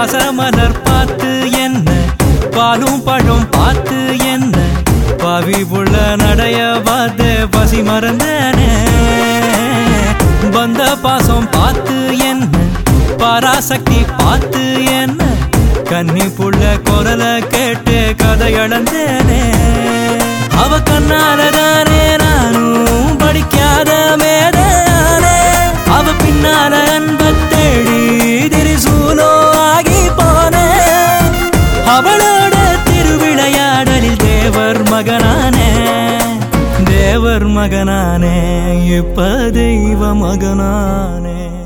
பாசமலர் பார்த்து என்ன பாலும் பழம் பார்த்து என்ன பாவி புள்ள நடைய பார்த்து பசி மறந்தனே வந்த பாசம் பார்த்து என்ன பராசக்தி பார்த்து என்ன கன்னி புள்ள குரல கேட்டு கதை இழந்தேனே அவ கண்ணாலதானே நானும் படிக்காத மேதானே அவ பின்னால அன்ப தேடி திரிசூலோ ஆகி போனேன் அவளோட திருவிளையாடலில் தேவர் மகனானே தேவர் மகனானே இப்ப தெய்வ மகனானே